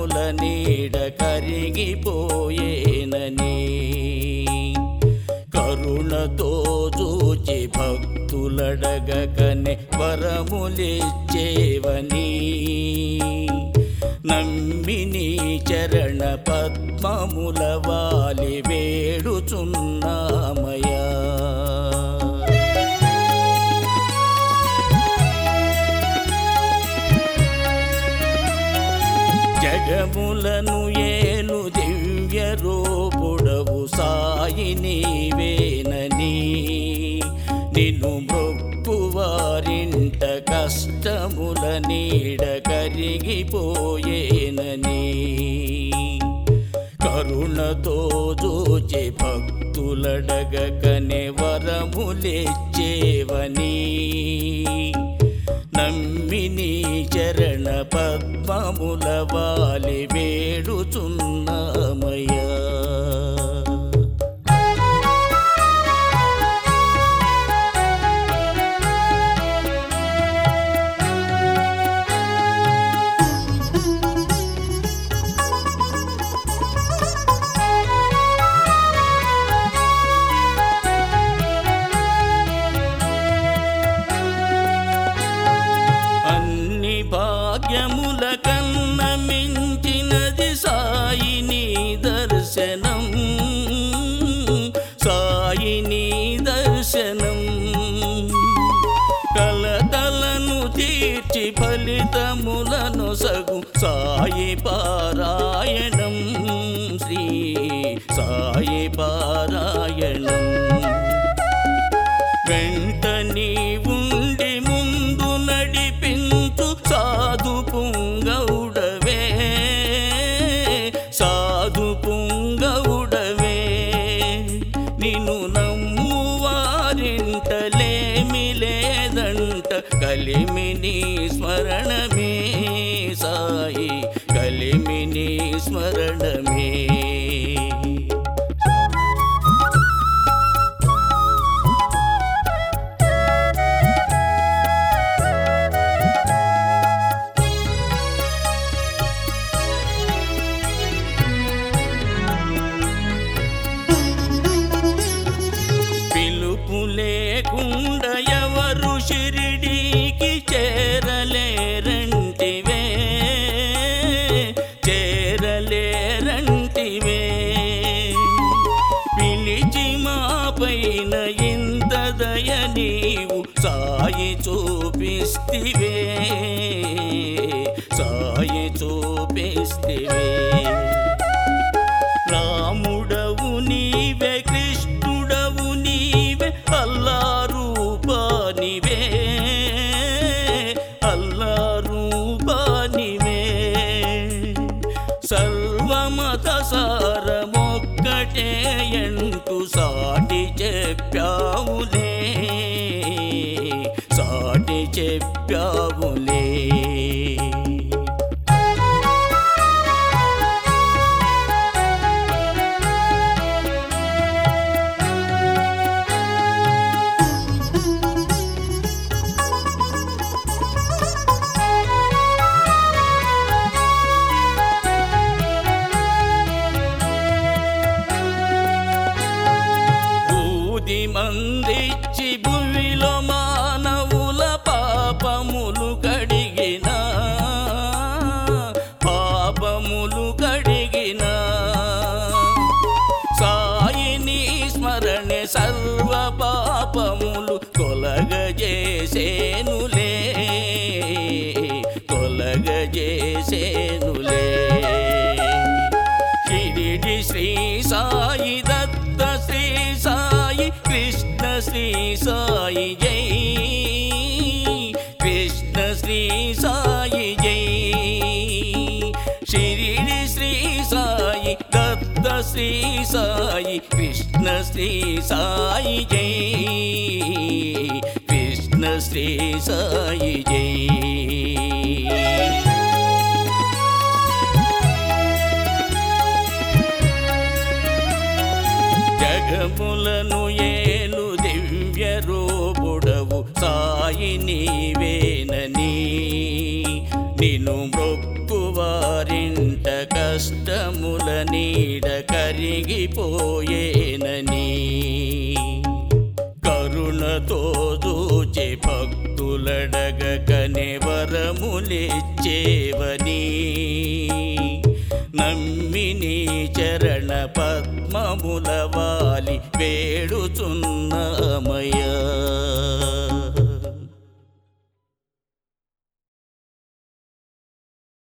కష్టముల నీడ కరిగిపోయేనని కరుణతో చూచి భక్తులడగకనే వరములిచ్చేవని నమ్మిని చరణ పద్మముల వాలి వేడుచున్నామయా జగములను ఏలు దివ్య రూపుడవు సాయి నీవేనని నిన్ను మొక్కువారింట కష్టముల నీడ కరిగిపోయేనని కరుణతో చూచి భక్తులడగకనే వరములిచ్చేవని నమ్మిని చరణ పద్మముల వాలి వేడుచున్నామయ్యా అన్ని భాగ్యముల కన్న మించినది సాయి నీ దర్శనం సాయి నీ దర్శనం కలతలను తీర్చి ఫలితములను సగు సాయి పారాయణం శ్రీ సాయి పారాయణం వెంట నీ ఉండి ముందు నడిపించు సాధు పుంగౌడవే సాధు పుంగౌడవే నిన్ను నమ్ము వారింటలేమి లేదంట కలిమిని స్మరణమే సాయి కలిమిని స్మరణమే పిలుపు లేకుండా ఎవరు షిరిడీకి చేరలేరంటివే చేరలేరంటివే పిలిచి మా పైన ఇంత దయ నీవు సాయి చూపిస్తివే సాయి చూపిస్తివే రాముడవు నీవే కృష్ణుడవు నీవే అల్లా రూపానివే అల్లా రూపానివే సర్వమత సారమొక్కటే ఎంటూ సాటి చెప్పావులే సాటి చెప్పావులే బూది మందిచ్చి భూమిలో మానవుల పాపములు కడిగిన పాపములు కడిగిన సాయిని స్మరణ సర్వ పాపములు తొలగజేసేనులే తొలగజేసేనులే షిరిడి శ్రీ సాయి దత్త శ్రీ సాయి కృష్ణ శ్రీ సాయి జై కృష్ణ శ్రీ సాయి జై షిరిడి శ్రీ సాయి దత్త శ్రీ సాయి కృష్ణ శ్రీ సాయి జై కృష్ణ శ్రీ సాయి జై జగములను ఏలు దివ్య రూపుడవు సాయి నీవేనని నిన్ను మొక్కువారింట ఎవరింట కష్టముల నీడ కరిగిపోయేనని కరుణతో దూచే భక్తులడగకనే వరములిచ్చేవని నమ్మిని చరణ పద్మముల వాలి వేడుచున్నామయ్యా